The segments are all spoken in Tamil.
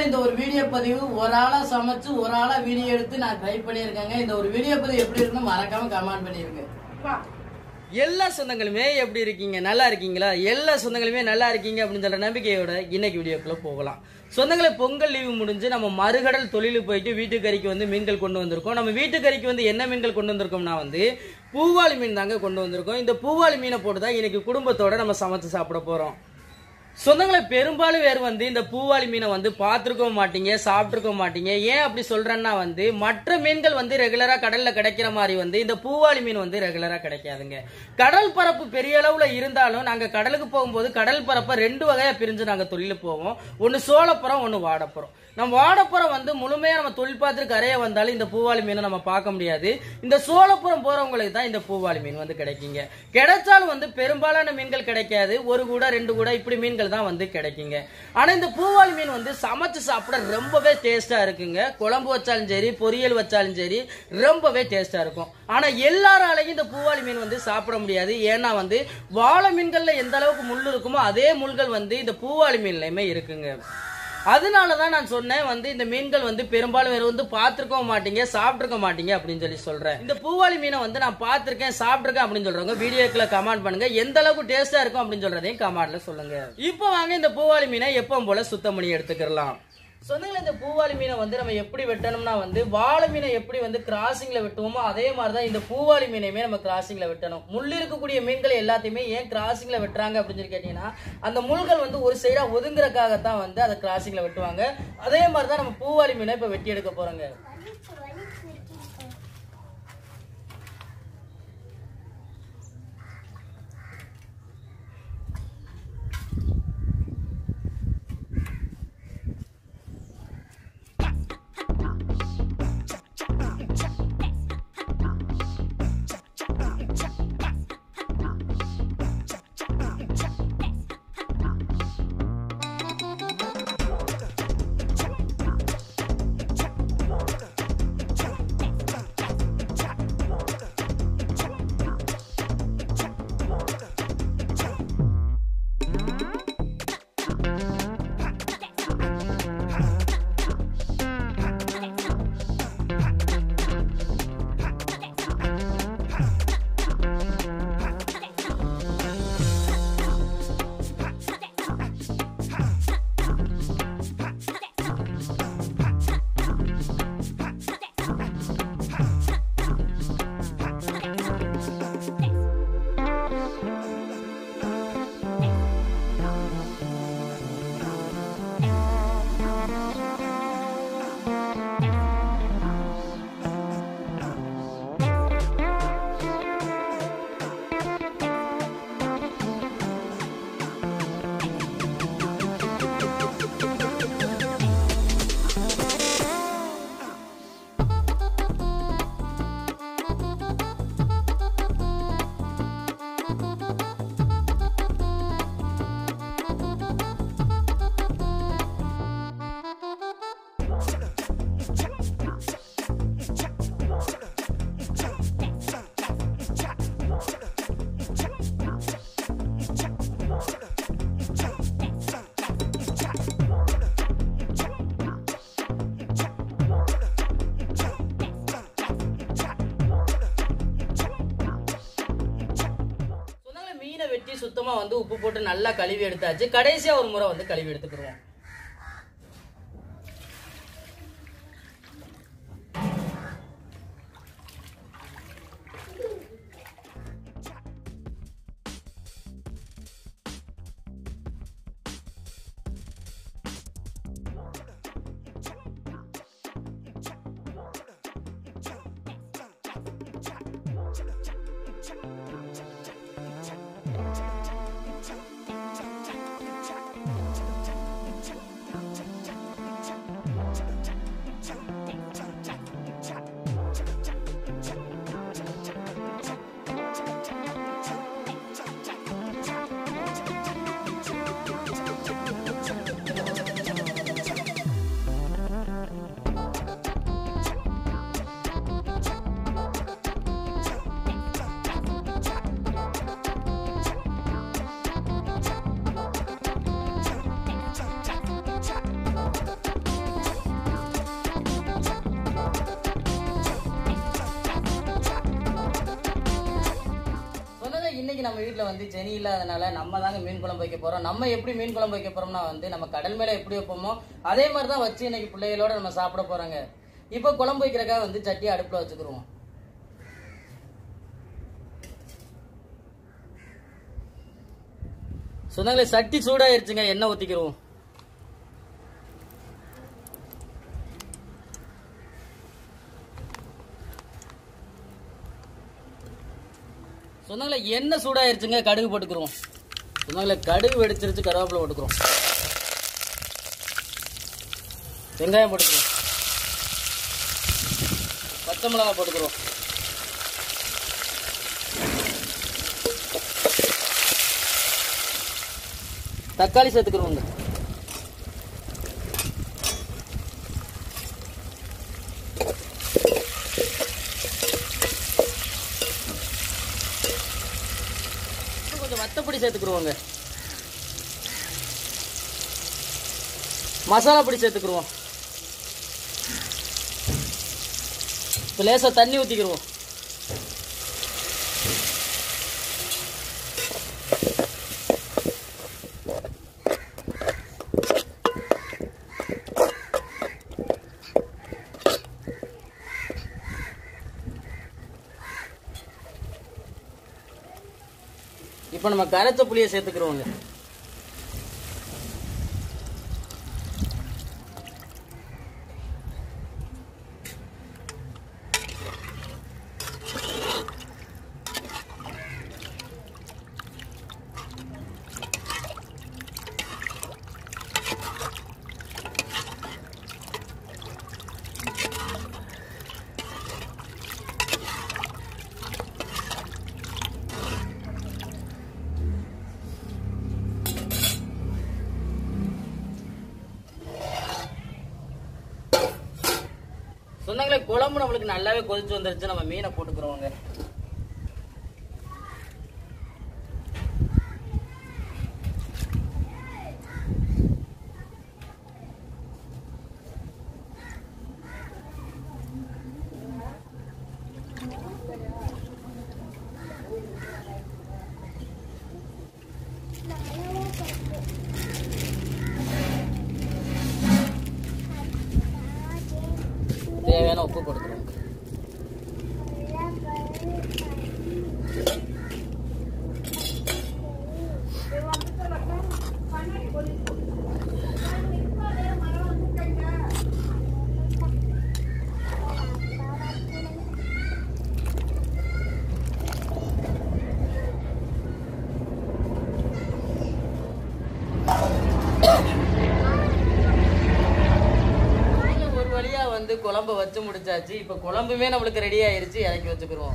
சொந்தங்களை இந்த ஒரு வீடியோ பதிவு ஒரு ஆளா சமைச்சு ஒரு ஆளா வீடியோ எடுத்து நான் ட்ரை பண்ணியிருக்கேங்க இந்த ஒரு வீடியோ பதிவு எப்படி இருக்குன்னு மறக்காம கமெண்ட் பண்ணிருங்க எல்லா சொந்தங்களுமே எப்படி இருக்கீங்க நல்லா இருக்கீங்களா எல்லா சொந்தங்களுமே நல்லா இருக்கீங்க அப்படின்னு சொல்ற நம்பிக்கையோட இன்னைக்கு வீடியோக்குள்ள போகலாம் சொந்தங்களை பொங்கல் லீவு முடிஞ்சு நம்ம மறுகடல் தொழிலுக்கு போயிட்டு வீட்டுக்கறிக்கு வந்து மீன்கள் கொண்டு வந்திருக்கோம் நம்ம வீட்டுக்கறிக்கு வந்து என்ன மீன்கள் கொண்டு வந்திருக்கோம்னா வந்து பூவாளி மீன் தாங்க கொண்டு வந்திருக்கோம் இந்த பூவாளி மீனை போட்டு தான் இன்னைக்கு குடும்பத்தோட நம்ம சமைச்சு சாப்பிட போறோம் சொந்தங்களை பெரும்பாலும் பேர் வந்து இந்த பூவாளி மீனை வந்து பார்த்துருக்க மாட்டீங்க சாப்பிட்ருக்க மாட்டீங்க ஏன் அப்படி சொல்றேன்னா வந்து மற்ற மீன்கள் வந்து ரெகுலரா கடல்ல கிடைக்கிற மாதிரி வந்து இந்த பூவாளி மீன் வந்து ரெகுலரா கிடைக்காதுங்க கடல் பரப்பு பெரிய அளவுல இருந்தாலும் நாங்க கடலுக்கு போகும்போது கடல் பரப்பை ரெண்டு வகையா பிரிஞ்சு நாங்க தொழிலுக்கு போவோம் ஒன்னு சோளப்புறம் ஒன்னு வாடப்புறம் நம்ம வாடப்புறம் வந்து முழுமையா நம்ம தொழில் பார்த்துட்டு கரையை வந்தாலும் இந்த பூவாளி மீனை நம்ம பார்க்க முடியாது இந்த சோளப்புறம் போறவங்களுக்கு தான் இந்த பூவாளி மீன் வந்து கிடைக்குங்க கிடைச்சாலும் வந்து பெரும்பாலான மீன்கள் கிடைக்காது ஒரு கூட ரெண்டு கூட இப்படி மீன்கள் தான் வந்து கிடைக்குங்க ஆனா இந்த பூவாளி மீன் வந்து சமைச்சு சாப்பிட ரொம்பவே டேஸ்டா இருக்குங்க குழம்பு வச்சாலும் சரி பொரியல் வச்சாலும் சரி ரொம்பவே டேஸ்டா இருக்கும் ஆனா எல்லாராலையும் இந்த பூவாளி மீன் வந்து சாப்பிட முடியாது ஏன்னா வந்து வாழை மீன்கள்ல எந்த அளவுக்கு முள் இருக்குமோ அதே முள்கள் வந்து இந்த பூவாளி மீன்லயுமே இருக்குங்க அதனால தான் நான் சொன்னேன் வந்து இந்த மீன்கள் வந்து பெரும்பாலும் வேற வந்து பார்த்துருக்க மாட்டீங்க சாப்பிட்ருக்க மாட்டீங்க அப்படின்னு சொல்லி சொல்றேன் இந்த பூவாளி மீனை வந்து நான் பார்த்துருக்கேன் சாப்பிட்ருக்கேன் அப்படின்னு சொல்றவங்க வீடியோக்குள்ள கமெண்ட் பண்ணுங்க எந்த அளவுக்கு டேஸ்டா இருக்கும் அப்படின்னு சொல்றதையும் கமெண்ட்ல சொல்லுங்க இப்போ வாங்க இந்த பூவாளி மீனை எப்பவும் போல சுத்தம் பண்ணி எடுத்துக்கலாம் சொந்தங்கள இந்த பூவாளி மீனை வந்து நம்ம எப்படி வெட்டணும்னா வந்து வாழை மீனை எப்படி வந்து கிராசிங்ல வெட்டுவோமோ அதே மாதிரி தான் இந்த பூவாளி மீனையுமே நம்ம கிராசிங்ல வெட்டணும் முள் இருக்கக்கூடிய மீன்கள் எல்லாத்தையுமே ஏன் கிராசிங்ல வெட்டுறாங்க அப்படின்னு சொல்லி கேட்டீங்கன்னா அந்த முள்கள் வந்து ஒரு சைடா ஒதுங்குறக்காகத்தான் வந்து அதை கிராசிங்ல வெட்டுவாங்க அதே மாதிரி தான் நம்ம பூவாளி மீனை இப்ப வெட்டி எடுக்க போறோங்க சொன்னாங்களே மீனை வெட்டி சுத்தமா வந்து உப்பு போட்டு நல்லா கழுவி எடுத்தாச்சு கடைசியா ஒரு முறை வந்து கழுவி எடுத்துக்கிடுவோம் நம்ம வீட்டில் வந்து செனி இல்லாதனால நம்ம தாங்க மீன் குழம்பு வைக்க போகிறோம் நம்ம எப்படி மீன் குழம்பு வைக்க போகிறோம்னா வந்து நம்ம கடல் மேலே எப்படி வைப்போமோ அதே மாதிரி தான் வச்சு இன்னைக்கு பிள்ளைகளோட நம்ம சாப்பிட போகிறோங்க இப்போ குழம்பு வைக்கிறக்காக வந்து சட்டி அடுப்பில் வச்சுக்கிருவோம் சொன்னாங்களே சட்டி சூடாயிருச்சுங்க எண்ணெய் ஊற்றிக்கிருவோம் சொன்னாங்களே எண்ணெய் சூடாயிருச்சுங்க கடுகு போட்டுக்கிறோம் சொன்னாங்களே கடுகு வெடிச்சிருச்சு கருவேப்பிலை போட்டுக்கிறோம் வெங்காயம் போட்டுக்கிறோம் பச்சை மிளகாய் போட்டுக்கிறோம் தக்காளி சேர்த்துக்கிறோங்க இன்னும் கொஞ்சம் வத்தப்பொடி சேர்த்துக்குருவோங்க மசாலா பொடி சேர்த்துக்குருவோம் இப்போ லேசாக தண்ணி ஊற்றிக்கிருவோம் இப்போ நம்ம கரைச்ச புளியை சேர்த்துக்கிறோங்க சொன்னாங்களே குழம்பு நம்மளுக்கு நல்லாவே கொதிச்சு வந்துருச்சு நம்ம மீனை போட்டுக்கிறோங்க தேவையான உப்பு போட்டுக்கிறோங்க ஒரு வழியா வந்து குழம்பு வச்சு முடிச்சாச்சு இப்ப குழம்புமே நம்மளுக்கு ரெடி ஆயிருச்சு இறக்கி வச்சுக்கிறோம்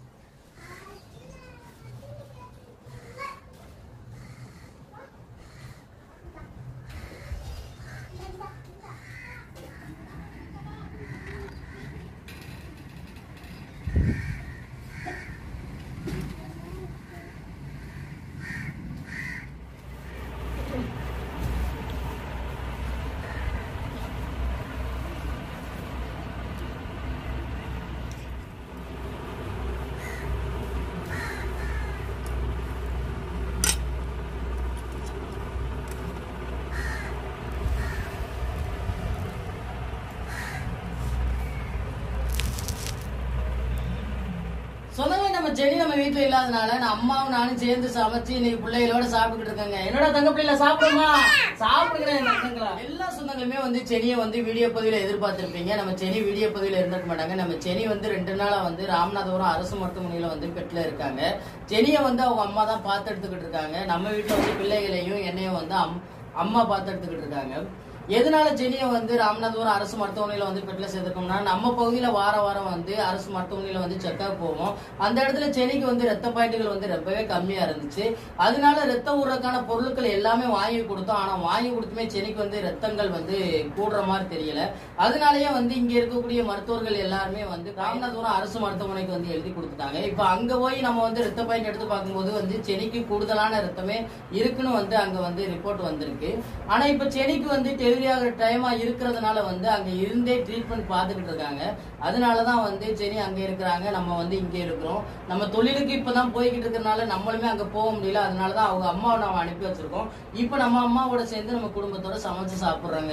சொந்தமே நம்ம செடி நம்ம வீட்டுல இல்லாதனால நான் அம்மாவும் நானும் சேர்ந்து சமைச்சு இன்னைக்கு பிள்ளைகளோட சாப்பிட்டுக்கிட்டு இருக்கேங்க என்னோட தங்க பிள்ளைல சாப்பிடுமா சாப்பிடுங்க என் தங்கங்களா எல்லா சொந்தங்களுமே வந்து செடியை வந்து வீடியோ பதிவுல எதிர்பார்த்திருப்பீங்க நம்ம செடி வீடியோ பதிவுல இருந்திருக்க மாட்டாங்க நம்ம செடி வந்து ரெண்டு நாளா வந்து ராமநாதபுரம் அரசு மருத்துவமனையில வந்து பெட்ல இருக்காங்க செடியை வந்து அவங்க அம்மா தான் பார்த்து எடுத்துக்கிட்டு இருக்காங்க நம்ம வீட்டுல வந்து பிள்ளைகளையும் என்னையும் வந்து அம்- அம்மா பார்த்து எடுத்துக்கிட்டு இருக்காங்க எதனால ஜெனியை வந்து ராமநாதபுரம் அரசு மருத்துவமனையில வந்து பெட்ல சேர்த்துக்கோம்னா நம்ம பகுதியில வார வாரம் வந்து அரசு மருத்துவமனையில வந்து செக்அப் போவோம் அந்த இடத்துல செனிக்கு வந்து ரத்த பாய்ட்டுகள் வந்து ரொம்பவே கம்மியா இருந்துச்சு அதனால ரத்த ஊறக்கான பொருட்கள் எல்லாமே வாங்கி கொடுத்தோம் ஆனா வாங்கி கொடுத்துமே செனிக்கு வந்து ரத்தங்கள் வந்து கூடுற மாதிரி தெரியல அதனாலயே வந்து இங்க இருக்கக்கூடிய மருத்துவர்கள் எல்லாருமே வந்து ராமநாதபுரம் அரசு மருத்துவமனைக்கு வந்து எழுதி கொடுத்துட்டாங்க இப்ப அங்க போய் நம்ம வந்து ரத்த பாயிண்ட் எடுத்து பார்க்கும்போது வந்து செனிக்கு கூடுதலான ரத்தமே இருக்குன்னு வந்து அங்க வந்து ரிப்போர்ட் வந்திருக்கு ஆனா இப்ப செனிக்கு வந்து டெலிவரி டெலிவரி ஆகிற டைமா இருக்கிறதுனால வந்து அங்க இருந்தே ட்ரீட்மெண்ட் பார்த்துக்கிட்டு இருக்காங்க அதனால தான் வந்து சரி அங்க இருக்கிறாங்க நம்ம வந்து இங்க இருக்கிறோம் நம்ம தொழிலுக்கு இப்பதான் போய்கிட்டு இருக்கறனால நம்மளுமே அங்க போக முடியல அதனால தான் அவங்க அம்மாவை நம்ம அனுப்பி வச்சிருக்கோம் இப்போ நம்ம அம்மாவோட சேர்ந்து நம்ம குடும்பத்தோட சமைச்சு சாப்பிடுறாங்க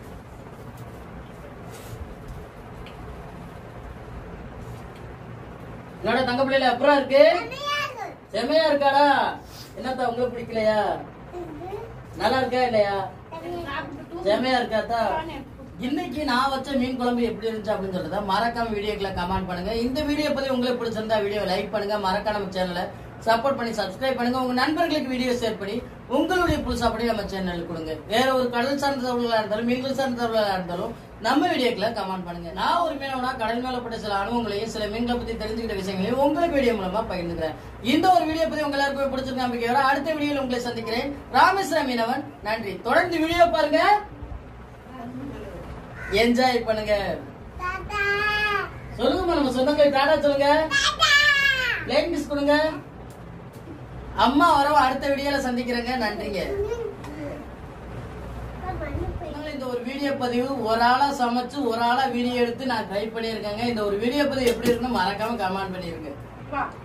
என்னோட தங்க பிள்ளைல அப்புறம் இருக்கு செம்மையா இருக்காடா என்னத்தா உங்களுக்கு பிடிக்கலையா நல்லா இருக்கா இல்லையா செம்மையா இருக்காத்தா இன்னைக்கு நான் வச்ச மீன் குழம்பு எப்படி இருந்துச்சு அப்படின்னு சொல்றத மறக்காம வீடியோக்குள்ள கமெண்ட் பண்ணுங்க இந்த வீடியோ பத்தி உங்களுக்கு பிடிச்சிருந்தா வீடியோ லைக் பண்ணுங்க மறக்காம நம்ம சேனலை சப்போர்ட் பண்ணி சப்ஸ்கிரைப் பண்ணுங்க உங்க நண்பர்களுக்கு வீடியோ ஷேர் பண்ணி உங்களுடைய புதுசா பண்ணி நம்ம சேனலுக்கு கொடுங்க வேற ஒரு கடல் சார்ந்த தகவல்களா இருந்தாலும் மீன்கள் சார்ந்த தகவல்களா இருந்தாலும் நம்ம வீடியோக்குள்ள கமெண்ட் பண்ணுங்க நான் ஒரு மீனவனா கடல் மேல பட்ட சில அனுபவங்களையும் சில மீன்களை பத்தி தெரிஞ்சுக்கிட்ட விஷயங்களையும் உங்களுக்கு வீடியோ மூலமா பகிர்ந்துக்கிறேன் இந்த ஒரு வீடியோ பத்தி உங்க எல்லாருக்கும் பிடிச்சிருக்க நம்பிக்கையோட அடுத்த வீடியோல உங்களை சந்திக்கிறேன் ராமேஸ்வர மீனவன் நன்றி தொடர்ந்து வீடியோ பாருங்க என்ஜாய் பண்ணுங்க சொல்லுங்கம்மா நம்ம சொந்தங்களுக்கு டாடா சொல்லுங்க லைக் மிஸ் கொடுங்க அம்மா வரவ அடுத்த வீடியோல சந்திக்கிறேங்க நன்றிங்க அதனால இந்த ஒரு வீடியோ பதிவு ஒரு ஆளா சமைச்சு ஒரு ஆளா வீடியோ எடுத்து நான் ட்ரை பண்ணியிருக்கேங்க இந்த ஒரு வீடியோ பதிவு எப்படி இருக்குன்னு மறக்காம கமெண்ட் பண்ணிருங்க